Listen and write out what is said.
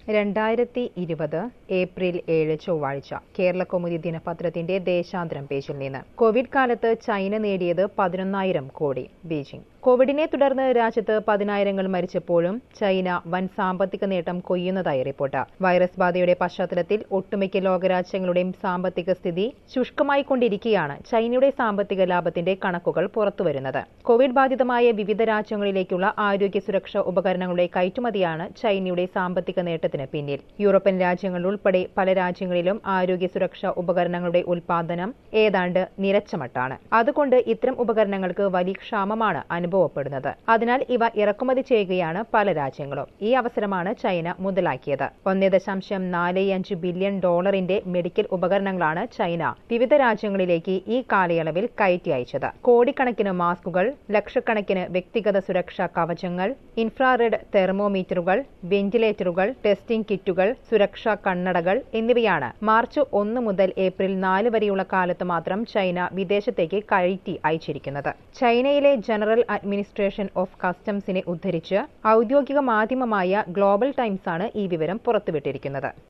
രണ്ടായിരത്തി ഇരുപത് ഏപ്രിൽ ഏഴ് ചൊവ്വാഴ്ച കേരളകൗമുദി ദിനപത്രത്തിന്റെ ദേശാന്തരം പേജിൽ നിന്ന് കോവിഡ് കാലത്ത് ചൈന നേടിയത് പതിനൊന്നായിരം കോടി ബീജിംഗ് കോവിഡിനെ തുടർന്ന് രാജ്യത്ത് പതിനായിരങ്ങൾ മരിച്ചപ്പോഴും ചൈന വൻ സാമ്പത്തിക നേട്ടം കൊയ്യുന്നതായി റിപ്പോർട്ട് വൈറസ് ബാധയുടെ പശ്ചാത്തലത്തിൽ ഒട്ടുമിക്ക ലോകരാജ്യങ്ങളുടെയും സാമ്പത്തിക സ്ഥിതി ശുഷ്കമായിക്കൊണ്ടിരിക്കെയാണ് ചൈനയുടെ സാമ്പത്തിക ലാഭത്തിന്റെ കണക്കുകൾ പുറത്തുവരുന്നത് കോവിഡ് ബാധിതമായ വിവിധ രാജ്യങ്ങളിലേക്കുള്ള ആരോഗ്യ സുരക്ഷാ ഉപകരണങ്ങളുടെ കയറ്റുമതിയാണ് ചൈനയുടെ സാമ്പത്തിക നേട്ടത്തിന് പിന്നിൽ യൂറോപ്യൻ രാജ്യങ്ങൾ ഉൾപ്പെടെ പല രാജ്യങ്ങളിലും ആരോഗ്യ സുരക്ഷാ ഉപകരണങ്ങളുടെ ഉൽപാദനം ഏതാണ്ട് നിരച്ചമട്ടാണ് അതുകൊണ്ട് ഇത്തരം ഉപകരണങ്ങൾക്ക് വലിയ ക്ഷാമമാണ് അനുഭവപ്പെടുന്നത് അതിനാൽ ഇവ ഇറക്കുമതി ചെയ്യുകയാണ് പല രാജ്യങ്ങളും ഈ അവസരമാണ് ചൈന മുതലാക്കിയത് ഒന്നേ ദശാംശം നാല് അഞ്ച് ബില്യൺ ഡോളറിന്റെ മെഡിക്കൽ ഉപകരണങ്ങളാണ് ചൈന വിവിധ രാജ്യങ്ങളിലേക്ക് ഈ കാലയളവിൽ കയറ്റി അയച്ചത് കോടിക്കണക്കിന് മാസ്കുകൾ ലക്ഷക്കണക്കിന് വ്യക്തിഗത സുരക്ഷാ കവചങ്ങൾ ഇൻഫ്രാറെഡ് തെർമോമീറ്ററുകൾ വെന്റിലേറ്ററുകൾ ടെസ്റ്റിംഗ് കിറ്റുകൾ സുരക്ഷാ കണ്ണടകൾ എന്നിവയാണ് മാർച്ച് ഒന്ന് മുതൽ ഏപ്രിൽ നാല് വരെയുള്ള കാലത്ത് മാത്രം ചൈന വിദേശത്തേക്ക് കയറ്റി അയച്ചിരിക്കുന്നത് ചൈനയിലെ ജനറൽ അഡ്മിനിസ്ട്രേഷൻ ഓഫ് കസ്റ്റംസിനെ ഉദ്ധരിച്ച് ഔദ്യോഗിക മാധ്യമമായ ഗ്ലോബൽ ടൈംസാണ് ഈ വിവരം പുറത്തുവിട്ടിരിക്കുന്നത്